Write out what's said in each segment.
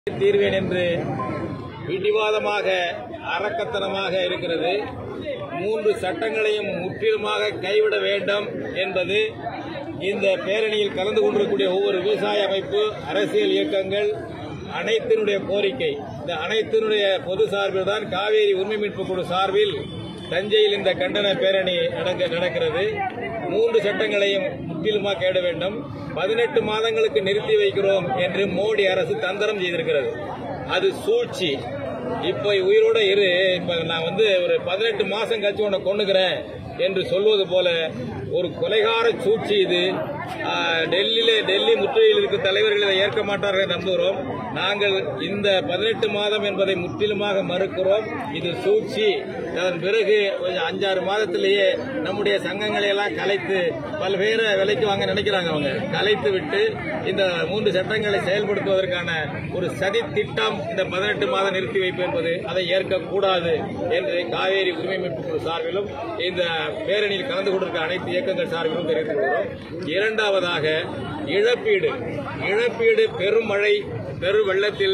தீர்வேன் என்று பிடிவாதமாக அரக்கத்தனமாக இருக்கிறது மூன்று சட்டங்களையும் முற்றிலுமாக கைவிட வேண்டும் என்பது இந்த பேரணியில் கலந்து கொண்டிருக்கக்கூடிய ஒவ்வொரு விவசாய அமைப்பு அரசியல் இயக்கங்கள் அனைத்தினுடைய கோரிக்கை இந்த அனைத்தினுடைய பொது சார்பில் தான் காவேரி உரிமை மீட்பு குழு சார்பில் தஞ்சையில் இந்த கண்டன பேரணி நடக்க நடக்கிறது மூன்று சட்டங்களையும் முற்றிலுமாக கேட வேண்டும் பதினெட்டு மாதங்களுக்கு நிறுத்தி வைக்கிறோம் என்று மோடி அரசு தந்திரம் செய்திருக்கிறது அது சூழ்ச்சி இப்ப உயிரோட இரு இப்ப நான் வந்து ஒரு பதினெட்டு மாசம் கழிச்சு உன்னை கொண்டுக்கிறேன் என்று சொல்வது போல ஒரு கொலைகார சூழ்ச்சி இது ஆ, டெல்லியில டெல்லி முற்றுகையில் இருக்கும் தலைவர்கள் இதை ஏற்க மாட்டார்கள் என்று நம்புகிறோம் நாங்கள் இந்த பதினெட்டு மாதம் என்பதை முற்றிலுமாக மறுக்கிறோம் இது சூழ்ச்சி அதன் பிறகு கொஞ்சம் அஞ்சாறு மாதத்திலேயே நம்முடைய சங்கங்களை எல்லாம் கலைத்து பல்வேறு விலைக்கு வாங்க நினைக்கிறாங்க அவங்க கலைத்து விட்டு இந்த மூன்று சட்டங்களை செயல்படுத்துவதற்கான ஒரு சதி திட்டம் இந்த பதினெட்டு மாதம் நிறுத்தி வைப்பு என்பது அதை ஏற்கக்கூடாது என்று காவேரி உரிமை மீட்பு குழு சார்பிலும் இந்த பேரணியில் கலந்து கொண்டிருக்க அனைத்து இயக்கங்கள் சார்பிலும் தெரிவித்துக் கொள்கிறோம் இரண்டாவதாக இழப்பீடு இழப்பீடு பெருமழை பெரு வெள்ளத்தில்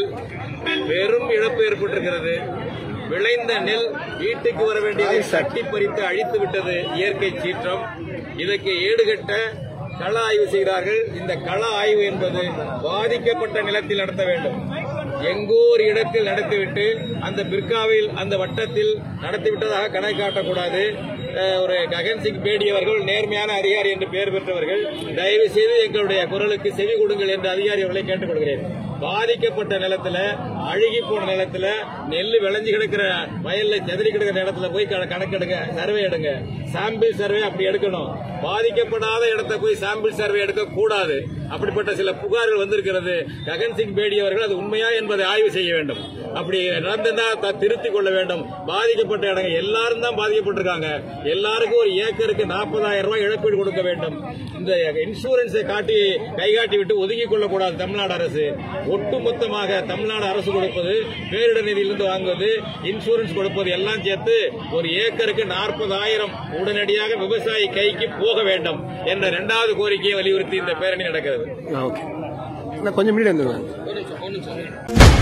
பெரும் இழப்பு ஏற்பட்டிருக்கிறது விளைந்த நெல் வீட்டுக்கு வர வேண்டியதை சட்டி பறித்து அழித்து விட்டது இயற்கை சீற்றம் இதற்கு ஈடுகட்ட கள ஆய்வு செய்கிறார்கள் இந்த கள ஆய்வு என்பது பாதிக்கப்பட்ட நிலத்தில் நடத்த வேண்டும் எங்கோ ஒரு இடத்தில் நடத்திவிட்டு அந்த பிர்காவில் அந்த வட்டத்தில் நடத்திவிட்டதாக கணக்கு காட்டக்கூடாது அஹ், ஒரு ககன் சிங் பேடி அவர்கள் நேர்மையான அதிகாரி என்று பெயர் பெற்றவர்கள் தயவு செய்து எங்களுடைய குரலுக்கு செவி கொடுங்கள் என்று அதிகாரி அவர்களை கேட்டுக்கொள்கிறேன் பாதிக்கப்பட்ட நிலத்துல அழுகி போன நிலத்துல நெல் விளைஞ்சு கிடக்கிற வயல்ல செதறி கிடக்கிற இடத்துல போய் கண- கணக்கெடுங்க சர்வே எடுங்க சாம்பிள் சர்வே அப்படி எடுக்கணும் பாதிக்கப்படாத இடத்த போய் சாம்பிள் சர்வே எடுக்க கூடாது அப்படிப்பட்ட சில புகார்கள் வந்திருக்கிறது ககன் சிங் பேடி அவர்கள் அது உண்மையா என்பதை ஆய்வு செய்ய வேண்டும் அப்படி நடந்ததா த- திருத்திக் கொள்ள வேண்டும் பாதிக்கப்பட்ட இடங்கள் எல்லாரும் தான் பாதிக்கப்பட்டிருக்காங்க எல்லாருக்கும் ஒரு ஏக்கருக்கு நாற்பதாயிரம் ரூபாய் இழப்பீடு கொடுக்க வேண்டும் இந்த இன்சூரன்ஸை காட்டி கை காட்டி விட்டு ஒதுங்கிக் கொள்ளக்கூடாது தமிழ்நாடு அரசு ஒட்டுமொத்தமாக தமிழ்நாடு அரசு கொடுப்பது பேரிடர் நிதியிலிருந்து வாங்குவது இன்சூரன்ஸ் கொடுப்பது எல்லாம் சேர்த்து ஒரு ஏக்கருக்கு நாற்பதாயிரம் உடனடியாக விவசாயி கைக்கு போக வேண்டும் என்ற இரண்டாவது கோரிக்கையை வலியுறுத்தி இந்த பேரணி நடக்கிறது ஓகே நான் கொஞ்சம் முன்னாடி வந்துடுவேன் ஒரு நிமிஷம், ஒரு நிமிஷம்.